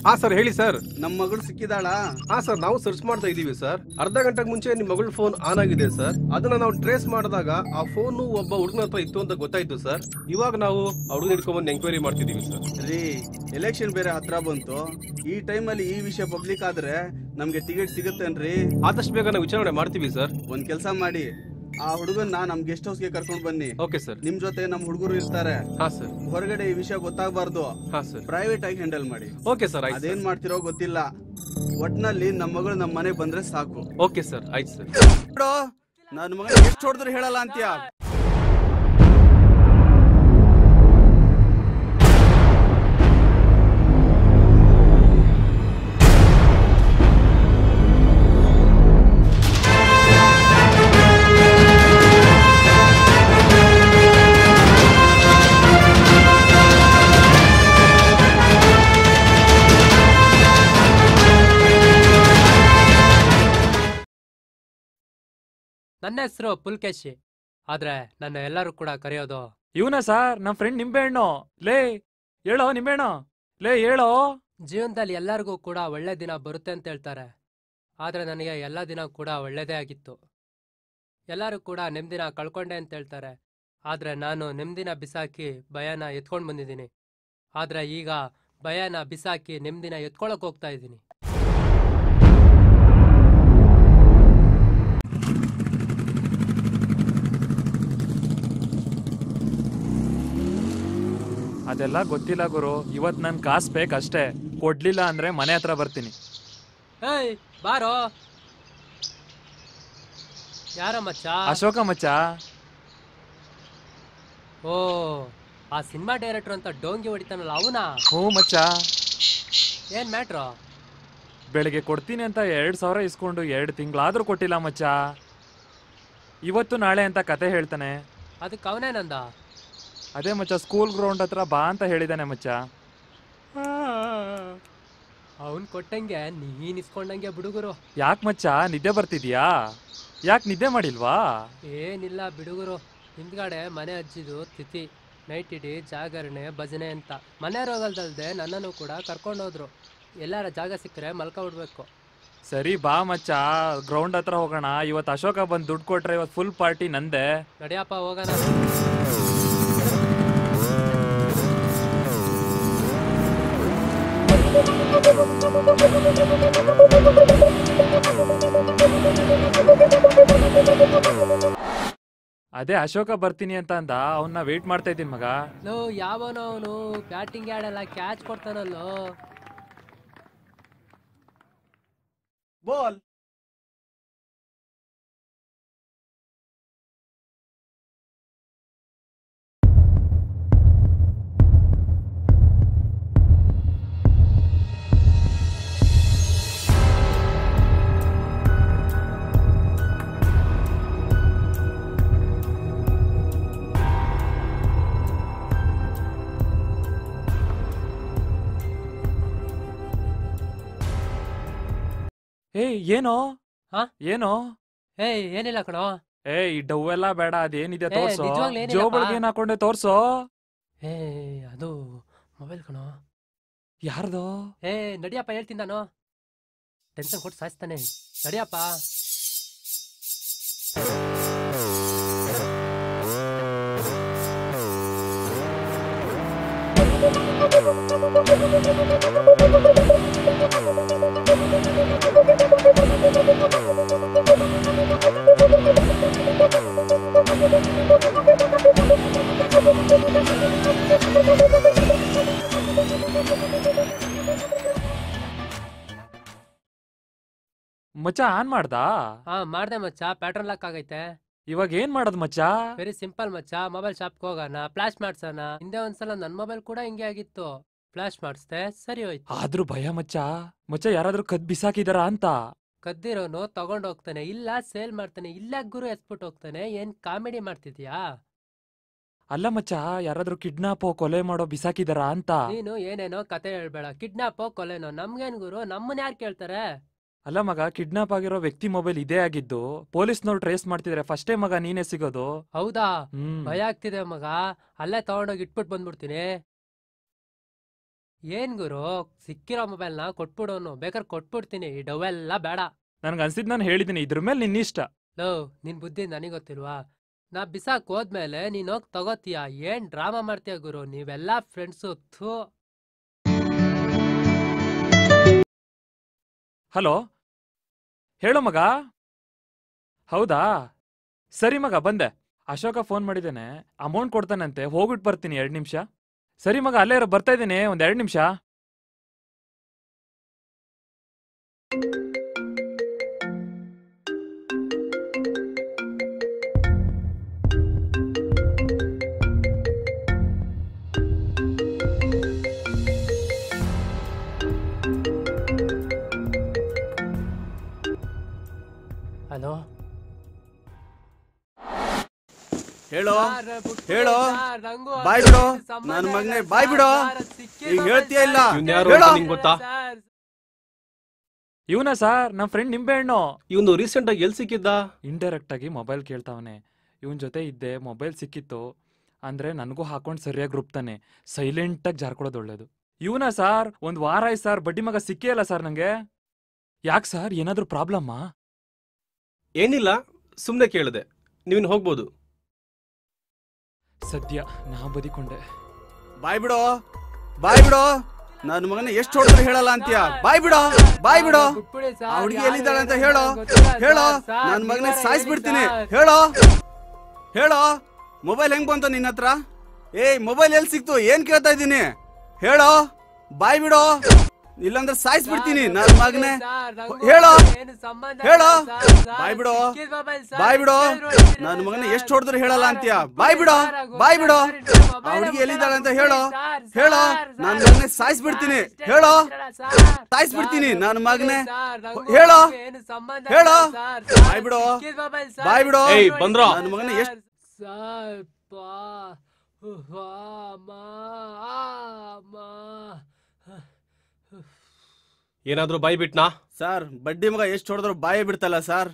ಹಾ ಸರ್ ಹೇಳಿ ಸರ್ ನಮ್ ಮಗಳು ಸಿಕ್ಕಿದಾಳ ಹಾ ಸರ್ ನಾವು ಸರ್ಚ್ ಮಾಡ್ತಾ ಇದೀವಿ ಸರ್ ಅರ್ಧ ಗಂಟೆಗೆ ಮುಂಚೆ ನಿಮ್ ಮಗಳ ಫೋನ್ ಆನ್ ಆಗಿದೆ ಸರ್ ಅದನ್ನ ನಾವು ಟ್ರೇಸ್ ಮಾಡಿದಾಗ ಆ ಫೋನ್ ಒಬ್ಬ ಹುಡುಗನ ಹತ್ರ ಇತ್ತು ಅಂತ ಗೊತ್ತಾಯ್ತು ಸರ್ ಇವಾಗ ನಾವು ಆ ಹುಡುಗನ ಹಿಡ್ಕೊಂಡ್ಬಂದು ಎಂಕ್ವೈರಿ ಮಾಡ್ತಿದೀವಿ ಸರ್ ರೀ ಎಲೆಕ್ಷನ್ ಬೇರೆ ಹತ್ರ ಬಂತು ಈ ಟೈಮಲ್ಲಿ ಈ ವಿಷಯ ಪಬ್ಲಿಕ್ ಆದ್ರೆ ನಮ್ಗೆ ಟಿಕೆಟ್ ಸಿಗುತ್ತೇನ್ರಿ ಆದಷ್ಟು ಬೇಗ ನಾವು ವಿಚಾರಣೆ ಮಾಡ್ತೀವಿ ಸರ್ ಒಂದ್ ಕೆಲ್ಸ ಮಾಡಿ ಆ ಹುಡುಗನ್ನ ನಮ್ ಗೆಸ್ಟ್ ಹೌಸ್ಗೆ ಕರ್ಕೊಂಡ್ ಬನ್ನಿ ಓಕೆ ಸರ್ ನಿಮ್ ಜೊತೆ ನಮ್ ಹುಡುಗರು ಇರ್ತಾರೆ ಹಾ ಸರ್ ಹೊರಗಡೆ ಈ ವಿಷಯ ಗೊತ್ತಾಗಬಾರ್ದು ಹಾ ಸರ್ ಪ್ರೈವೇಟ್ ಆಗಿ ಹ್ಯಾಂಡಲ್ ಮಾಡಿ ಓಕೆ ಸರ್ ಆಯ್ತು ಅದೇನ್ ಮಾಡ್ತಿರೋ ಗೊತ್ತಿಲ್ಲ ಒಟ್ನಲ್ಲಿ ನಮ್ ಮಗಳು ನಮ್ ಮನೆಗ್ ಬಂದ್ರೆ ಸಾಕು ಓಕೆ ಸರ್ ಆಯ್ತು ಸರ್ ನೋಡು ನನ್ ಮಗ ಎಷ್ಟು ಹೊಡೆದ್ರು ಹೇಳಲ್ಲ ಅಂತ್ಯ ನನ್ನ ಹೆಸರು ಪುಲ್ಕೇಶಿ ಆದ್ರೆ ನನ್ನ ಎಲ್ಲರೂ ಕೂಡ ಕರೆಯೋದು ಇವನ ಸರ್ ನಮ್ ಫ್ರೆಂಡ್ ನಿಂಬೆಹಣ್ಣು ಲೇ ಹೇಳೋ ನಿಂಬೆಹಣ್ಣು ಲೇ ಹೇಳೋ ಜೀವನದಲ್ಲಿ ಎಲ್ಲರಿಗೂ ಕೂಡ ಒಳ್ಳೆ ದಿನ ಬರುತ್ತೆ ಅಂತ ಹೇಳ್ತಾರೆ ಆದ್ರೆ ನನಗೆ ಎಲ್ಲ ದಿನ ಕೂಡ ಒಳ್ಳೆಯದೇ ಆಗಿತ್ತು ಎಲ್ಲರೂ ಕೂಡ ನೆಮ್ಮದಿನ ಕಳ್ಕೊಂಡೆ ಅಂತ ಹೇಳ್ತಾರೆ ಆದ್ರೆ ನಾನು ನೆಮ್ಮದಿನ ಬಿಸಾಕಿ ಭಯನ ಎತ್ಕೊಂಡು ಬಂದಿದ್ದೀನಿ ಆದ್ರೆ ಈಗ ಭಯನ ಬಿಸಾಕಿ ನೆಮ್ಮದಿನ ಎತ್ಕೊಳಕ್ ಹೋಗ್ತಾ ಇದ್ದೀನಿ ಅದೆಲ್ಲ ಗೊತ್ತಿಲ್ಲ ಗುರು ಇವತ್ ನನ್ ಕಾಸ್ ಬೇಕಷ್ಟೇ ಕೊಡ್ಲಿಲ್ಲ ಅಂದ್ರೆ ಮನೆ ಹತ್ರ ಬರ್ತೀನಿ ಏಯ್ ಬಾರೋ ಯಾರ ಮಚ್ಚ ಅಶೋಕ ಮಚ್ಚ ಓ ಆ ಸಿನಿಮಾ ಡೈರೆಕ್ಟರ್ ಅಂತ ಡೋಂಗಿ ಹೊಡಿತಾನಲ್ಲ ಅವನಾ ಹ್ಞೂ ಮಚ್ಚ ಏನ್ ಮ್ಯಾಟ್ರು ಬೆಳಿಗ್ಗೆ ಕೊಡ್ತೀನಿ ಅಂತ ಎರಡ್ ಸಾವಿರ ಇಸ್ಕೊಂಡು ಎರಡು ತಿಂಗಳಾದ್ರೂ ಕೊಟ್ಟಿಲ್ಲ ಮಚ್ಚ ಇವತ್ತು ನಾಳೆ ಅಂತ ಕತೆ ಹೇಳ್ತಾನೆ ಅದಕ್ಕೆ ಅವನೇನಂದ ಅದೇ ಮಚ್ಚ ಸ್ಕೂಲ್ ಗ್ರೌಂಡ್ ಹತ್ರ ಬಾ ಅಂತ ಹೇಳಿದಾನೆ ಮಚ್ಚ ಅವನ್ ಕೊಟ್ಟಂಗೆ ನೀನ್ ಇಸ್ಕೊಂಡಂಗೆ ಬಿಡುಗರು ಯಾಕ್ ಮಚ್ಚ ನಿದ್ದೆ ಬರ್ತಿದ್ಯಾ ಯಾಕ್ ನಿದ್ದೆ ಮಾಡಿಲ್ವಾ ಏನಿಲ್ಲ ಬಿಡುಗರು ಹಿಂದ್ಗಡೆ ಮನೆ ಹಚ್ಚಿದು ತಿಥಿ ನೈಟ್ ಇಡೀ ಜಾಗರಣೆ ಭಜನೆ ಅಂತ ಮನೆ ರೋಗಲ್ದಲ್ದೆ ನನ್ನನ್ನು ಕೂಡ ಕರ್ಕೊಂಡೋದ್ರು ಎಲ್ಲಾರ ಜಾಗ ಸಿಕ್ಕರೆ ಮಲ್ಕೊಬಿಡ್ಬೇಕು ಸರಿ ಬಾ ಮಚ್ಚ ಗ್ರೌಂಡ್ ಹತ್ರ ಹೋಗೋಣ ಇವತ್ತು ಅಶೋಕ ಬಂದು ದುಡ್ಡು ಕೊಟ್ರೆ ಇವತ್ತು ಫುಲ್ ಪಾರ್ಟಿ ನಂದೆ ನಡಿಯಪ್ಪ ಹೋಗೋಣ ಅದೇ ಅಶೋಕ ಬರ್ತೀನಿ ಅಂತ ಅಂದ ಅವನ್ನ ವೇಟ್ ಮಾಡ್ತಾ ಇದ್ದೀನಿ ಮಗ ಲೋ ಯಾವನೋ ಅವನು ಬ್ಯಾಟಿಂಗ್ ಆಡಲ್ಲ ಕ್ಯಾಚ್ ಕೊಡ್ತಾನಲ್ಲೋ ಬೋಲ್ ಏಯ್ ಏನೋ ಹಾ? ಏನೋ ಏಯ್ ಏನಿಲ್ಲ ಕಣೋ ಏ ಈ ಡವ್ ಎಲ್ಲ ಬೇಡ ಅದೇನಿದೆ ಏ, ತೋರ್ಸು ನಿಜವಾಗ್ಲೂ ಏನಿಲ್ಲಪ್ಪ. ಜೋಬಳ್ಗೆ ಏನ್ ಹಾಕೊಂಡೆ ತೋರ್ಸು ಏ ಅದು ಮೊಬೈಲ್ ಕಣೋ ಯಾರ್ದು ಏ ನಡಿಯಪ್ಪ ಹೇಳ್ತೀನಿ ನಾನು ಟೆನ್ಷನ್ ಕೊಟ್ಟು ಸಾಯಿಸ್ತಾನೆ ನಡಿಯಪ್ಪ ಮಚ್ಚ ಆನ್ ಮಾಡ್ದಾ ಹಾ ಮಾಡ್ದೆ ಮಚ್ಚ ಪ್ಯಾಟ್ರನ್ ಲಾಕ್ ಆಗೈತೆ ಇವಾಗ ಏನ್ ಮಾಡೋದ್ ಮಚ್ಚ ವೆರಿ ಸಿಂಪಲ್ ಮಚ್ಚ ಮೊಬೈಲ್ ಶಾಪ್ಗೆ ಹೋಗೋಣ ಫ್ಲಾಶ್ ಮಾಡ್ಸೋಣ ಹಿಂದೆ ಒಂದ್ಸಲ ನನ್ ಮೊಬೈಲ್ ಕೂಡ ಹಿಂಗೆ ಆಗಿತ್ತು ಫ್ಲಾಶ್ ಮಾಡಿಸ್ದೆ ಸರಿ ಹೋಯ್ತು ಆದ್ರೂ ಭಯ ಮಚ್ಚ ಮಚ್ಚ ಯಾರಾದ್ರೂ ಕದ್ ಬಿಸಾಕಿದಾರ ಅಂತ ಕದ್ದಿರೋನು ತಗೊಂಡ್ ಹೋಗ್ತಾನೆ ಇಲ್ಲ ಸೇಲ್ ಮಾಡ್ತಾನೆ ಇಲ್ಲ ಗುರು ಎಸ್ಬಿಟ್ಟು ಹೋಗ್ತಾನೆ ಏನ್ ಕಾಮಿಡಿ ಮಾಡ್ತಿದ್ಯಾ ಅಲ್ಲ ಮಚ್ಚ ಯಾರಾದ್ರೂ ಕಿಡ್ನಾಪ್ ಕೊಲೆ ಮಾಡೋ ಬಿಸಾಕಿದಾರ ಅಂತ ನೀನು ಏನೇನೋ ಕತೆ ಹೇಳ್ಬೇಡ ಕಿಡ್ನಾಪೋ ಕೊಲೆನೋ ನಮ್ಗೇನ್ ಗುರು ನಮ್ಮನ್ ಯಾರು ಕೇಳ್ತಾರೆ ಅಲ್ಲ ಮಗ ಕಿಡ್ನಾಪ್ ಆಗಿರೋ ವ್ಯಕ್ತಿ ಮೊಬೈಲ್ ಇದೇ ಆಗಿದ್ದು ಪೊಲೀಸ್ನವ್ರು ಟ್ರೇಸ್ ಮಾಡ್ತಿದ್ರೆ ಫಸ್ಟೇ ಮಗ ನೀನೇ ಸಿಗೋದು ಹೌದಾ ಹ್ಮ್ ಭಯ ಆಗ್ತಿದೆ ಮಗ ಅಲ್ಲೇ ತಗೊಂಡೋಗಿ ಇಟ್ಬಿಟ್ಟು ಬಂದ್ಬಿಡ್ತೀನಿ ಏನ್ ಗುರು ಸಿಕ್ಕಿರೋ ಮೊಬೈಲ್ನ ಕೊಟ್ಬಿಡೋನು ಬೇಕಾದ್ರೆ ಕೊಟ್ಬಿಡ್ತೀನಿ ಈ ಡವೆಲ್ಲ ಬೇಡ ನನ್ಗೆ ಅನ್ಸಿದ್ ನಾನು ಹೇಳಿದ್ದೀನಿ ಇದ್ರ ಮೇಲೆ ನಿನ್ನ ಇಷ್ಟ ಲೋ ನಿನ್ ಬುದ್ಧಿ ನನಗ್ ಗೊತ್ತಿಲ್ವಾ ನಾ ಬಿಸಾಕ್ ಹೋದ್ಮೇಲೆ ನೀನ್ ಹೋಗ್ ತಗೋತೀಯ ಏನ್ ಡ್ರಾಮಾ ಮಾಡ್ತೀಯ ಗುರು ನೀವೆಲ್ಲಾ ಫ್ರೆಂಡ್ಸು ಥೂ ಹಲೋ ಹೇಳೋ ಮಗ ಹೌದಾ ಸರಿ ಮಗ ಬಂದೆ ಅಶೋಕ ಫೋನ್ ಮಾಡಿದ್ದೇನೆ ಅಮೌಂಟ್ ಕೊಡ್ತಾನಂತೆ ಹೋಗ್ಬಿಟ್ಟು ಬರ್ತೀನಿ ಎರಡು ನಿಮಿಷ ಸರಿ ಮಗ ಅಲ್ಲೇ ಇರೋ ಬರ್ತಾ ಇದ್ದೀನಿ ಒಂದ್ ಎರಡು ನಿಮಿಷ ಹಲೋ ಹೇಳೋ ಹೇಳೋ ಬಾಯ್ ಬಿಡೋ ನನ್ನ ಮಗನೇ ಬಾಯ್ ಬಿಡೋ ಈಗ ಹೇಳ್ತೀಯ ಇಲ್ಲ ಇವ್ನ್ಯಾರು ಹೇಳೋ ಅಂತ ನಿಂಗ್ ಗೊತ್ತಾ ಇವನ ಸರ್ ನಮ್ಮ ಫ್ರೆಂಡ್ ನಿಂಬೆ ಹಣ್ಣು ಇವನು ರೀಸೆಂಟ್ ಆಗಿ ಎಲ್ ಸಿಕ್ಕಿದ್ದ ಇಂಡೈರೆಕ್ಟ್ ಆಗಿ ಮೊಬೈಲ್ ಕೇಳ್ತಾವನೆ ಇವನ್ ಜೊತೆ ಇದ್ದೆ ಮೊಬೈಲ್ ಸಿಕ್ಕಿತ್ತು ಅಂದ್ರೆ ನನಗೂ ಹಾಕೊಂಡು ಸರಿಯಾಗಿ ರುಬ್ತಾನೆ ಸೈಲೆಂಟಾಗಿ ಜಾರ್ಕೊಳ್ಳೋದು ಒಳ್ಳೇದು ಇವನ ಸರ್ ಒಂದ್ ವಾರ ಆಯ್ತು ಸರ್ ಬಡ್ಡಿ ಮಗ ಸಿಕ್ಕೇ ಇಲ್ಲ ಸರ್ ನಂಗೆ ಯಾಕೆ ಸರ್ ಏನಾದ್ರೂ ಪ್ರಾಬ್ಲಮ್ಮಾ ಏನಿಲ್ಲ ಸುಮ್ನೆ ಕೇಳಿದೆ ನೀವಿನ್ ಹೋಗ್ಬೋದು ಸದ್ಯ ನಾ ಬದಿಕೊಂಡೆ ಬಾಯ್ ಬಿಡೋ ಬಾಯ್ ಬಿಡೋ ನನ್ನ ಮಗನ ಎಷ್ಟು ಹೊಡೆದ್ರು ಹೇಳಲ್ಲ ಅಂತೀಯ ಬಾಯ್ ಬಿಡೋ ಬಾಯ್ ಬಿಡೋ ಆ ಹುಡುಗಿ ಎಲ್ಲಿದ್ದಾಳೆ ಅಂತ ಹೇಳೋ ಹೇಳೋ ನನ್ನ ಮಗನ ಸಾಯಿಸ್ಬಿಡ್ತೀನಿ ಹೇಳೋ ಹೇಳೋ ಮೊಬೈಲ್ ಹೆಂಗ್ ಬಂತು ನಿನ್ನ ಹತ್ರ ಏಯ್ ಮೊಬೈಲ್ ಎಲ್ಲಿ ಸಿಕ್ತು ಏನ್ ಕೇಳ್ತಾ ಇದ್ದೀನಿ ಹೇಳೋ ಬಾಯ್ ಬಿಡೋ ಇಲ್ಲಾಂದ್ರೆ ಸಾಯಿಸ್ಬಿಡ್ತೀನಿ ನನ್ನ ಮಗನೇ ಹೇಳೋ ಹೇಳೋ ಬಾಯ್ ಬಿಡೋ ಬಾಯ್ ಬಿಡೋ ನನ್ನ ಮಗನ ಎಷ್ಟು ಹೊಡೆದ್ರು ಹೇಳಲ್ಲ ಅಂತೀಯ ಬಾಯ್ ಬಿಡೋ ಬಾಯ್ ಬಿಡೋ ಆ ಹುಡುಗಿ ಎಲ್ಲಿದ್ದಾಳೆ ಅಂತ ಹೇಳೋ ಹೇಳೋ ನನ್ನ ಮಗನೇ ಸಾಯಿಸ್ಬಿಡ್ತೀನಿ ಹೇಳೋ ಸಾಯಿಸ್ಬಿಡ್ತೀನಿ ನನ್ನ ಮಗನೇ ಹೇಳೋ ಹೇಳೋ ಬಾಯ್ ಬಿಡೋ ಬಾಯ್ ಬಿಡೋ ಏಯ್ ಬಂದ್ರೋ ನನ್ನ ಮಗನ ಎಷ್ಟು ಸಾರ್ ಪಾ ಹಾ ಮಾ ಆ ಮಾ ಏನಾದ್ರೂ ಬಾಯ್ ಬಿಟ್ನಾ ಸರ್ ಬಡ್ಡಿ ಮಗ ಎಷ್ಟು ಹೊಡೆದ್ರು ಬಾಯೇ ಬಿಡ್ತಲ್ಲ ಸರ್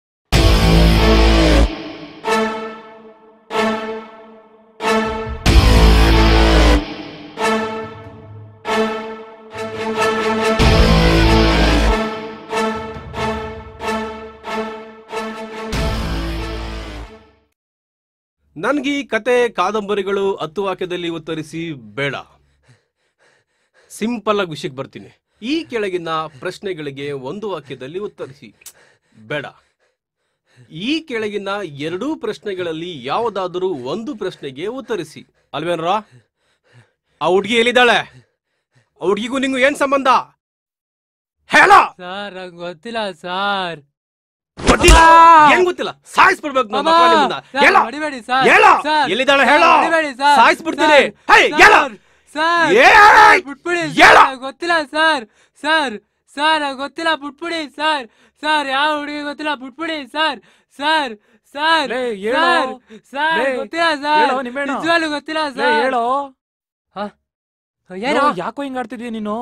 ನನ್ಗೆ ಈ ಕತೆ ಕಾದಂಬರಿಗಳು ಹತ್ತು ವಾಕ್ಯದಲ್ಲಿ ಉತ್ತರಿಸಿ ಬೇಡ ಸಿಂಪಲ್ ಆಗಿ ವಿಷಯಕ್ಕೆ ಬರ್ತೀನಿ ಈ ಕೆಳಗಿನ ಪ್ರಶ್ನೆಗಳಿಗೆ ಒಂದು ವಾಕ್ಯದಲ್ಲಿ ಉತ್ತರಿಸಿ ಬೇಡ ಈ ಕೆಳಗಿನ ಎರಡೂ ಪ್ರಶ್ನೆಗಳಲ್ಲಿ ಯಾವುದಾದರೂ ಒಂದು ಪ್ರಶ್ನೆಗೆ ಉತ್ತರಿಸಿ ಅಲ್ವೇನ್ರ ಆ ಹುಡ್ಗಿ ಎಲ್ಲಿದ್ದಾಳೆ ಆ ಹುಡ್ಗಿಗೂ ನಿಂಗೂ ಏನ್ ಸಂಬಂಧ ಹೇಳ ಸಾರ್ ನಂಗ್ ಗೊತ್ತಿಲ್ಲ ಸಾರ್ ಗೊತ್ತಿಲ್ಲ ಏನ್ ಗೊತ್ತಿಲ್ಲ ಸಾಯಿಸ್ಬಿಡ್ಬೇಕು ನನ್ನ ಮಕ್ಕಳ ನಿಮ್ಮನ್ನ. ಹೇಳ ಹೊಡಿಬೇಡಿ ಸರ್ ಹೇಳ ಸರ್, ಎಲ್ಲಿದ್ದಾಳೆ ಹೇಳ ಸರ್, ಹೊಡಿಬೇಡಿ ಸರ್. ಸಾಯಿಸ್ಬಿಡ್ತೀನಿ ಸರ್, ಹೇ ಹೇಳ ಸರ್, ಸರ್ ಏಯ್! ಬಿಟ್ಬಿಡಿ ಹೇಳ! ಸರ್, ನಂಗ್ ಗೊತ್ತಿಲ್ಲ ಸರ್ ಸರ್ ಸರ್ ನಂಗ್ ಗೊತ್ತಿಲ್ಲ ಬಿಟ್ಬಿಡಿ ಸರ್ ಸರ್ ಯಾವ ಹುಡುಗಿ ಗೊತ್ತಿಲ್ಲ ಬಿಟ್ಬಿಡಿ ಸರ್ ಸರ್ ಸರ್ ಲೇ, ಹೇಳೋ. ಸರ್ ಸರ್ ಲೇ, ಗೊತ್ತಿಲ್ಲ ಸರ್ ಹೇಳೋ, ನಿಂಬೆಹಣ್ಣು. ನಿಜವಾಗ್ಲೂ ಗೊತ್ತಿಲ್ಲ ಲೇ, ಸರ್ ಹೇಳೋ ಏನೋ ಲೋ, ಯಾಕೋ ಹಿಂಗ್ ಆಡ್ತಿದ್ಯಾ ನೀನು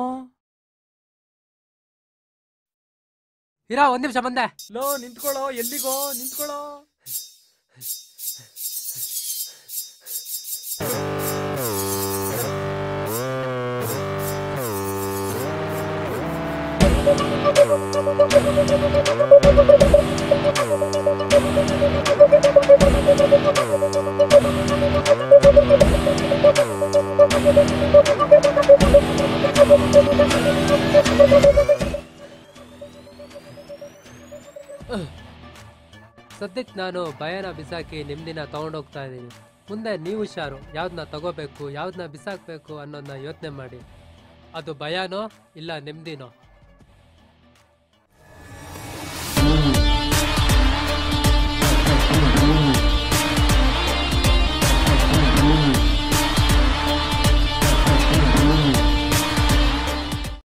ಇರಾ ಒಂದ್ ನಿಮಿಷ ಬಂದೆ ಲೋ ನಿಂತ್ಕೊಳ್ಳೋ ಎಲ್ಲಿಗೋ ನಿಂತ್ಕೊಳ್ಳೋ ಸದ್ಯಕ್ಕೆ ನಾನು ಭಯನ ಬಿಸಾಕಿ ನಿಮ್ದಿನ ತಗೊಂಡೋಗ್ತಾ ಇದ್ದೀನಿ ಮುಂದೆ ನೀವು ಹುಷಾರು ಯಾವ್ದನ್ನ ತಗೋಬೇಕು ಯಾವ್ದನ್ನ ಬಿಸಾಕ್ಬೇಕು ಅನ್ನೋದನ್ನ ಯೋಚನೆ ಮಾಡಿ ಅದು ಭಯನೋ ಇಲ್ಲ ನೆಮ್ಮದಿನೋ